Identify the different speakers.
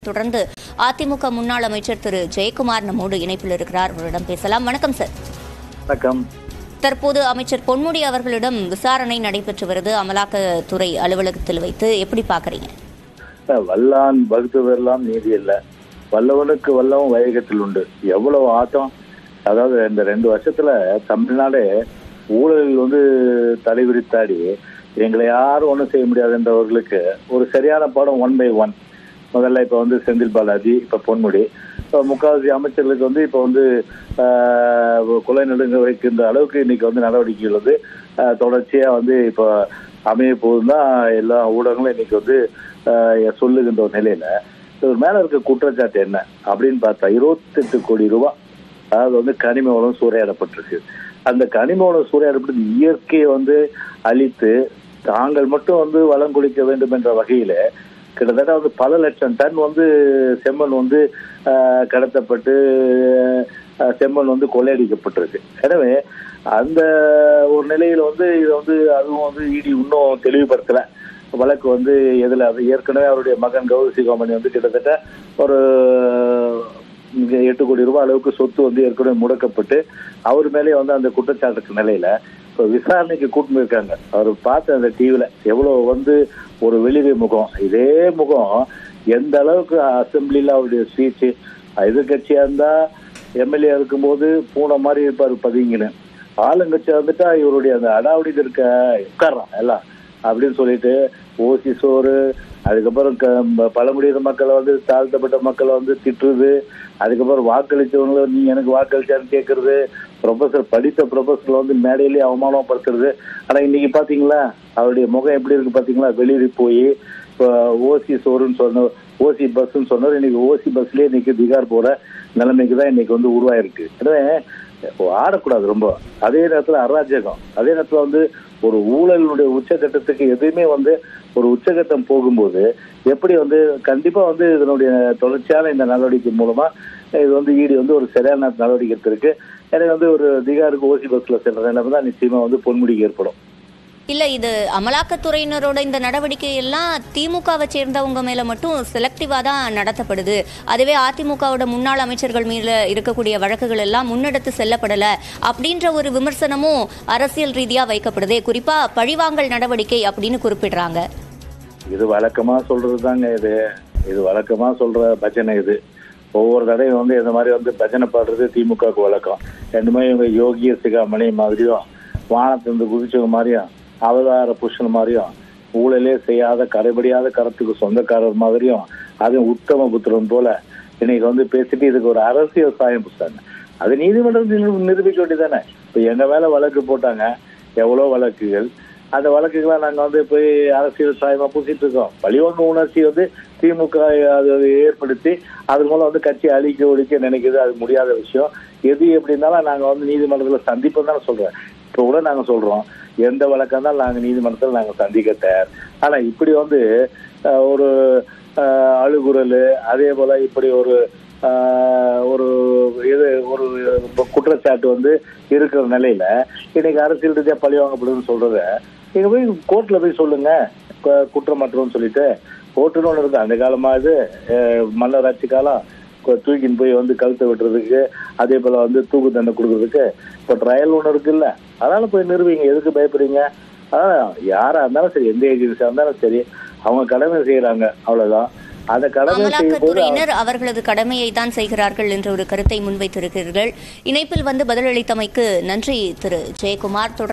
Speaker 1: தொடர்ந்து அதிமுக முன்னாள் அமைச்சர் திரு ஜெயக்குமார் நம்மோடு இணைப்பில் இருக்கிறார் அவரிடம் பேசலாம் வணக்கம் சார்
Speaker 2: வணக்கம்
Speaker 1: தற்போது அமைச்சர் பொன்முடி அவர்களிடம் விசாரணை நடைபெற்று வருது அமலாக்கத்துறை அலுவலகத்தில் வைத்து எப்படி பாக்குறீங்க
Speaker 2: வல்லான் வகுத்ததெல்லாம் நீதி இல்ல வல்லவனுக்கு வல்லவன் வையகத்தில் உண்டு எவ்வளவு ஆட்டம் அதாவது இந்த ரெண்டு வருஷத்துல தமிழ்நாடு ஊழலில் வந்து தலைவிரித்தாடி எங்களை யாரும் ஒன்றும் செய்ய முடியாதுன்றவர்களுக்கு ஒரு சரியான பாடம் ஒன் பை ஒன் முதல்ல இப்போ வந்து செந்தில் பாலாஜி இப்போ பொன்முடி இப்போ முக்காவாசி அமைச்சர்களுக்கு வந்து இப்போ வந்து ஆஹ், கொலை நடுங்க வைக்கின்ற அளவுக்கு இன்னைக்கு வந்து நடவடிக்கைகள் வந்து ஆஹ், தொடர்ச்சியா வந்து இப்போ அமைய போகுதுன்னு தான் எல்லா ஊடகங்களும் இன்னைக்கு வந்து ஆஹ், சொல்லுகின்ற ஒரு நிலையில இவர் மேல இருக்க குற்றச்சாட்டு என்ன அப்படின்னு பார்த்தா இருபத்தெட்டு கோடி ரூபாய் அதாவது வந்து கனிம வளம் சூறையாடப்பட்டிருக்கு அந்த கனிம வளம் சூறையாடப்பட்டு இயற்கையை வந்து அழித்து தாங்கள் மட்டும் வந்து வளம் குளிக்க வேண்டும் என்ற வகையில கிட்டத்தட்ட வந்து பல லட்சம் டன் வந்து செம்மண் வந்து ஆஹ், கடத்தப்பட்டு ஆஹ், செம்மண் வந்து கொள்ளையடிக்கப்பட்டிருக்கு எனவே அந்த ஒரு நிலையில வந்து இது வந்து அதுவும் வந்து இடி இன்னும் தெளிவுபடுத்தல வழக்கு வந்து எதுல அது ஏற்கனவே அவருடைய மகன் கௌரி சிகாமணி வந்து கிட்டத்தட்ட ஒரு இங்க எட்டு கோடி ரூபாய் அளவுக்கு சொத்து வந்து ஏற்கனவே முடக்கப்பட்டு அவர் மேலே வந்து அந்த குற்றச்சாட்டுக்கு நிலையில இப்போ விசாரணைக்கு கூட்டிட்டு இருக்காங்க அவர் பார்த்த அந்த டிவில எவ்வளவு வந்து ஒரு வெளிவே முகம் இதே முகம் எந்த அளவுக்கு அசம்பிளில அவருடைய ஸ்பீச் எதிர்கட்சியா இருந்தா எம்எல்ஏ இருக்கும்போது பூனை மாதிரி இருப்பாரு பதுங்கின்னு ஆளுங்கட்சியா இருந்துட்டா இவருடைய அந்த அடாவடி இருக்க உட்கார்றான் எல்லாம் அப்படின்னு சொல்லிட்டு ஓசி சோறு அதுக்கப்புறம் க- பழங்குடியின மக்களை வந்து தாழ்த்தப்பட்ட மக்களை வந்து திட்டுறது அதுக்கப்புறம் வாக்களிச்சவங்கள நீ எனக்கு வாக்களிச்சான்னு கேட்கறது ப்ரொஃபசர் படித்த ப்ரொஃபசர்ல வந்து மேடையிலேயே அவமானப்படுத்துறது ஆனா இன்னைக்கு பாத்தீங்களா அவருடைய முகம் எப்படி இருக்கு பாத்தீங்களா வெளியே போய் இப்போ ஓசி சோறுன்னு சொன்ன ஓசி பஸ்ன்னு சொன்னவர் இன்னைக்கு ஓசி பஸ்லயே இன்னைக்கு பீகார் போற நிலைமைக்கு தான் இன்னைக்கு வந்து உருவாயிருக்கு எனவே ஆடக்கூடாது ரொம்ப அதே நேரத்துல அராஜகம் அதே நேரத்துல வந்து ஒரு ஊழலுடைய உச்சகட்டத்துக்கு எதுவுமே வந்து ஒரு உச்சகட்டம் போகும்போது எப்படி வந்து கண்டிப்பா வந்து இதனுடைய தொடர்ச்சியான இந்த நடவடிக்கை மூலமா இது வந்து ஈடு வந்து ஒரு சரியான நடவடிக்கை எடுத்திருக்கு எனக்கு வந்து ஒரு பீகாருக்கு ஓசி பஸ்ல செல்ற நிலைமை தான் நிச்சயமா வந்து பொன்முடிக்கு ஏற்படும்
Speaker 1: இல்ல இது அமலாக்கத்துறையினரோட இந்த நடவடிக்கை எல்லாம் திமுகவை சேர்ந்தவங்க மேல மட்டும் செலக்டிவா தான் நடத்தப்படுது அதுவே அதிமுகவோட முன்னாள் அமைச்சர்கள் மீது இருக்கக்கூடிய வழக்குகள் எல்லாம் முன்னெடுத்து செல்லப்படல அப்படின்ற ஒரு விமர்சனமும் அரசியல் ரீதியா வைக்கப்படுது குறிப்பா பழிவாங்கல் நடவடிக்கை அப்படின்னு குறிப்பிடுறாங்க
Speaker 2: இது வழக்கமா சொல்றது தாங்க இது இது வழக்கமா சொல்ற பஜனை இது ஒவ்வொரு தடையும் வந்து இந்த மாதிரி வந்து பஜனை பாடுறது திமுகவுக்கு வழக்கம் ரெண்டுமே இவங்க யோகிய சிகாமணி மாதிரியும் வானத்திலிருந்து குதிச்சவங்க மாதிரியும் அவதார புருஷன் மாதிரியும் ஊழலே செய்யாத கரைபடியாத கருத்துக்கு சொந்தக்காரர் மாதிரியும் அதுவும் உத்தம புத்திரன் போல இன்னைக்கு வந்து பேசிட்டு இதுக்கு ஒரு அரசியல் சாயம் புத்தாங்க அது நீதிமன்றம் நிரூ- நிரூபிக்க வேண்டியதானே இப்ப எங்க மேல வழக்கு போட்டாங்க எவ்வளவு வழக்குகள் அந்த வழக்குகளை நாங்க வந்து போய் அரசியல் சாயமா பூசிட்டு இருக்கோம் பழிவாங்க உணர்ச்சி வந்து திமுக அது ஏற்படுத்தி அது மூலம் வந்து கட்சி அழிக்க ஒழிக்க நினைக்குது அது முடியாத விஷயம் எது எப்படி இருந்தாலும் நாங்க வந்து நீதிமன்றத்துல சந்திப்போம் தானே சொல்றேன் இப்ப கூட நாங்க சொல்றோம் எந்த வழக்கம் இருந்தாலும் நாங்க நீதிமன்றத்தில் நாங்க சந்திக்க தயார் ஆனா இப்படி வந்து அஹ், ஒரு அஹ், அழுகுரல் அதே போல இப்படி ஒரு ஆஹ், ஒரு இது ஒரு குற்றச்சாட்டு வந்து இருக்கிற நிலையில இன்னைக்கு அரசியல் ரீதியா பழி வாங்கப்படுதுன்னு சொல்றத நீங்க போய் கோர்ட்ல போய் சொல்லுங்க கு- குற்றமற்றோம்னு சொல்லிட்டு கோர்ட்டுன்னு ஒண்ணு இருக்கு அந்த காலமா இது அஹ், மன்னர் ஆட்சி காலம் கு- தூக்கின்னு போய் வந்து கழுத்தை வெட்டுறதுக்கு அதே போல வந்து தூக்கு தண்டனை கொடுக்கறதுக்கு இப்போ ட்ரையல் ஒண்ணு இருக்குல்ல அதனால போய் நிறுவீங்க எதுக்கு பயப்படுறீங்க அதான் யாரா இருந்தாலும் சரி எந்த ஏஜென்சியா இருந்தாலும் சரி அவங்க கடமை செய்யறாங்க அவ்வளவுதான் அந்த கடமை செய்யும் போது
Speaker 1: அமலாக்கத்துறையினர் அவர்களது கடமையை தான் செய்கிறார்கள் என்ற ஒரு கருத்தை முன்வைத்திருக்கிறீர்கள் இணைப்பில் வந்து பதிலளித்தமைக்கு நன்றி திரு ஜெயக்குமார் தொடர்